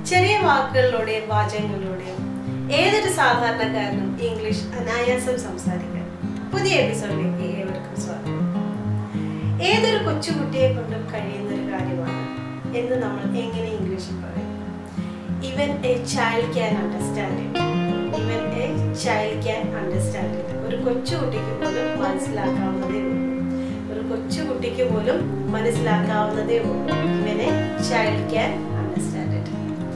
ചെറിയ വാക്കുകളിലൂടെയും വാചകങ്ങളിലൂടെയും ഏതൊരു സാധാരണക്കാരനും ഇംഗ്ലീഷ് അനായാസം സംസാരിക്കാൻ പുതിയ എപ്പിസോഡിലേക്ക് ഏവർക്കും സ്വാഗതം ഏതൊരു കൊച്ചുകുട്ടിയെ കൊണ്ടും കഴിയുന്ന ഒരു കാര്യമാണ് എന്ന് നമ്മൾ എങ്ങനെ ഇംഗ്ലീഷിൽ പറയും even a child can understand it even a child can understand it ഒരു കൊച്ചുകുട്ടിക്ക് പോലും മനസ്സിലാക്കാവുന്നതേ ഉള്ളൂ ഒരു കൊച്ചുകുട്ടിക്ക് പോലും മനസ്സിലാക്കാവുന്നതേ ഉള്ളൂ even a child can understand it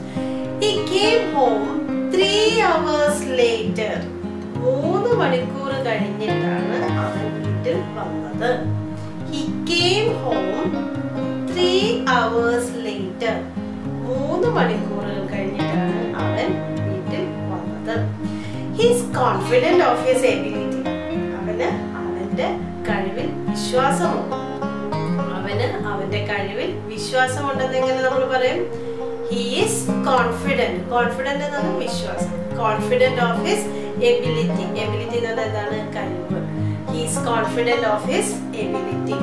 He came home three hours later. മൂന്ന് മണിക്കൂർ കഴിഞ്ഞിട്ടാണ് അവൻ വീട്ടിൽ വന്നത് he came home three hours later മൂന്ന് മണിക്കൂറുകൾ കഴിഞ്ഞിട്ടാണ് അവൻ വീട്ടിൽ വന്നത് his confident of his ability അവന് അവന്റെ കഴിവിൽ വിശ്വാസമുണ്ട് അവന് അവന്റെ കഴിവിൽ വിശ്വാസമുണ്ടെന്ന് എങ്ങനെ നമ്മൾ പറയും ഹി ഈസ് കോൺഫിഡൻറ്റ് കോൺഫിഡൻറ്റ് എന്നാണ് വിശ്വാസം confident of his ability ability എന്ന് പറഞ്ഞാൽ എന്താണ് കഴിവ് he is confident of his ability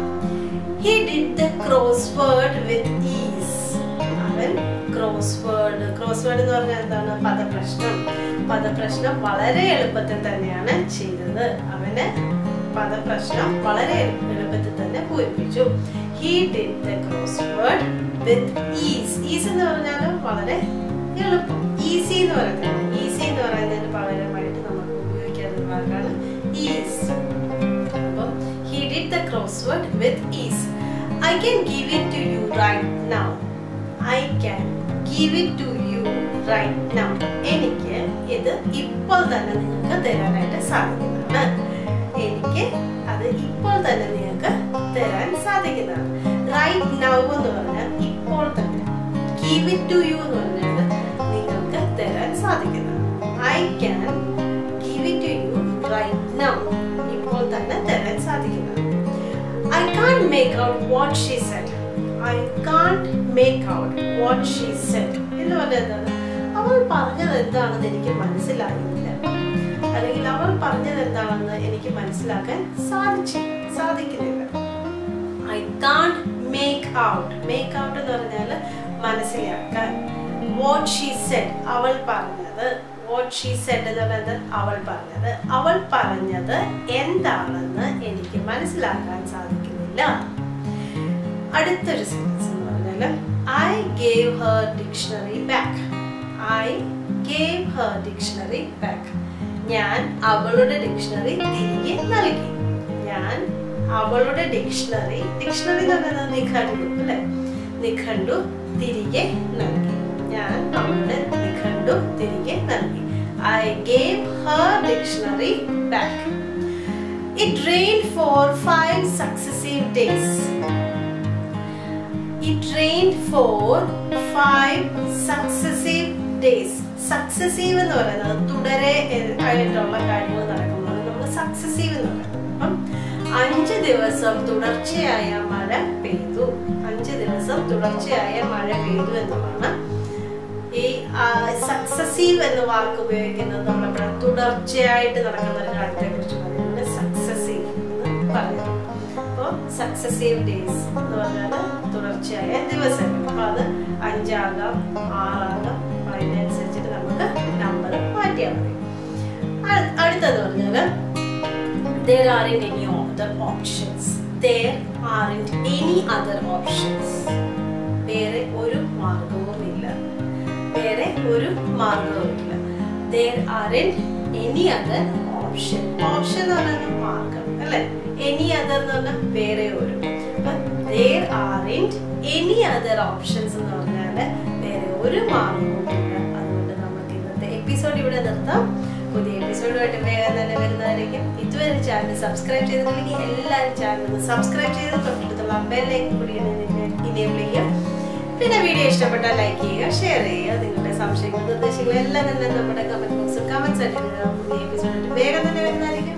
he did the crossword with is അവൻ ക്രോസ് വേർഡ് ക്രോസ് വേർഡ് എന്ന് പറഞ്ഞാൽ എന്താണ് പദപ്രശ്നം പദപ്രശ്നം വളരെ എളുപ്പത്തിൽ തന്നെയാണ് ചെയ്തത് അവന് പദപ്രശ്നം വളരെ എളുപ്പത്തിൽ തന്നെ പൂരിപ്പിച്ചു he did the crossword with ease ease എന്ന് പറഞ്ഞാൽ വളരെ എളുപ്പം ഈസി എന്ന് പറയുന്നത് ഈസി എന്ന് പറയുന്നതിന് പകരമായിട്ട് നമുക്ക് ഉപയോഗിക്കാവുന്ന വാക്കാണ് ഈസ് അപ്പം he did the crossword with ease I can give it to you right now I can give it to you right now എനിക്ക് ഇത് ഇപ്പോൾ തന്നെ നിങ്ങൾക്ക് തരാനായിട്ട് സാധിക്കുന്നതാണ് എനിക്ക് അത് ഇപ്പോൾ തന്നെ നിങ്ങൾക്ക് തരാൻ സാധിക്കുന്നതാണ് റൈറ്റ് നൗ എന്ന് പറഞ്ഞാൽ ഇപ്പോൾ തന്നെ ഗീവ് ഇറ്റ് ടു യു എന്ന് പറഞ്ഞാൽ നിങ്ങൾക്ക് തരാൻ സാധിക്കുന്നതാണ് I can give it to you right now ഇപ്പോൾ തന്നെ തരാൻ സാധിക്കുന്നതാണ് I can't make out what she said I can't make out what she said എന്ന് പറഞ്ഞാൽ എന്താണ് അവൾ പറഞ്ഞത് എന്താണെന്ന് എനിക്ക് മനസ്സിലായില്ല അല്ലെങ്കിൽ അവൾ പറഞ്ഞത് എന്താണെന്ന് എനിക്ക് മനസ്സിലാക്കാൻ സാധിച്ചില്ല സാധിക്കുന്നില്ല I can't make out make out എന്ന് പറഞ്ഞാൽ മനസ്സിലാക്കാൻ വാട്ട് ഷീ സെഡ് അവൾ പറഞ്ഞത് വാട്ട് ഷീ സെഡ് എന്ന് പറയുന്നത് അവൾ പറഞ്ഞത് അവൾ പറഞ്ഞത് എന്താണെന്ന് എനിക്ക് മനസ്സിലാക്കാൻ സാധിക്കുന്നില്ല അടുത്തൊരു സെൻറ്റൻസ് എന്ന് പറഞ്ഞാൽ I gave her dictionary back I gave her dictionary back ഞാൻ അവളുടെ ഡിക്ഷണറി തിരികെ നൽകി ഞാൻ അവളുടെ ഡിക്ഷണറി ഡിക്ഷണറി എന്ന് പറയുന്നത് നിഘണ്ടു അല്ലെ നിഘണ്ടു തിരികെ നൽകി ഞാൻ അവളുടെ നിഘണ്ടു തിരികെ നൽകി I gave her dictionary back it rain for five successive days it rain for five successive days successive എന്ന് പറയുന്നത് തുടരെ ആയിട്ടുള്ള കാര്യങ്ങൾ നടക്കുമ്പോൾ നമ്മൾ സക്സസീവ് എന്ന് പറയുന്നത് അപ്പം അഞ്ച് ദിവസം തുടർച്ചയായ മഴ പെയ്തു അഞ്ച് ദിവസം തുടർച്ചയായ മഴ പെയ്തു എന്നുള്ളതാണ് ഈ സക്സസീവ് എന്ന വാക്ക് ഉപയോഗിക്കുന്നത് നമ്മളെപ്പോഴും തുടർച്ചയായിട്ട് നടക്കുന്ന ഒരു കാര്യത്തെ കുറിച്ച് പറയുന്നത് സക്സസീവ് എന്ന് പറയുന്നത് അപ്പോൾ സക്സസീവ് ഡേയ്സ് എന്ന് പറഞ്ഞാൽ തുടർച്ചയായ ദിവസങ്ങൾ അപ്പൊ അത് അഞ്ചാകാം ആറാകാം അതിനനുസരിച്ചിട്ട് നമുക്ക് നമ്പർ മാറ്റിയാൽ മതി അടുത്തത് പറഞ്ഞാൽ there aren't any other options there aren't any other options വേറെ ഒരു മാർഗവും ഇല്ല വേറെ ഒരു മാർഗവും ഇല്ല there aren't any other option option എന്ന് പറയുന്നത് മാർഗം അല്ലെ എനി അതർ എന്ന് പറഞ്ഞാൽ വേറെ ഒരു അപ്പൊ there aren't any other options എന്ന് പറഞ്ഞാൽ വേറെ ഒരു മാർഗവും ഇല്ല അതുകൊണ്ട് നമുക്ക് ഇന്നത്തെ എപ്പിസോഡ് ഇവിടെ നിർത്താം പുതിയ എപ്പിസോഡുമായിട്ട് വേഗം തന്നെ വരുന്നതായിരിക്കും ഇതുവരെ ചാനൽ സബ്സ്ക്രൈബ് ചെയ്തിട്ടുണ്ടെങ്കിൽ എല്ലാവരും ചാനൽ ഒന്ന് സബ്സ്ക്രൈബ് ചെയ്ത് തൊട്ടടുത്തുള്ള ബെല്ലൈക്കൻ കൂടി ഇനേബിൾ ചെയ്യുക പിന്നെ വീഡിയോ ഇഷ്ടപ്പെട്ടാൽ ലൈക്ക് ചെയ്യുക ഷെയർ ചെയ്യുക നിങ്ങളുടെ സംശയങ്ങളും നിർദ്ദേശങ്ങളും എല്ലാം തന്നെ നമ്മുടെ കമന്റ് ബോക്സിൽ കമന്റ്സ് ആയിട്ട് പുതിയ എപ്പിസോഡായിട്ട് വേഗം തന്നെ വരുന്നതായിരിക്കും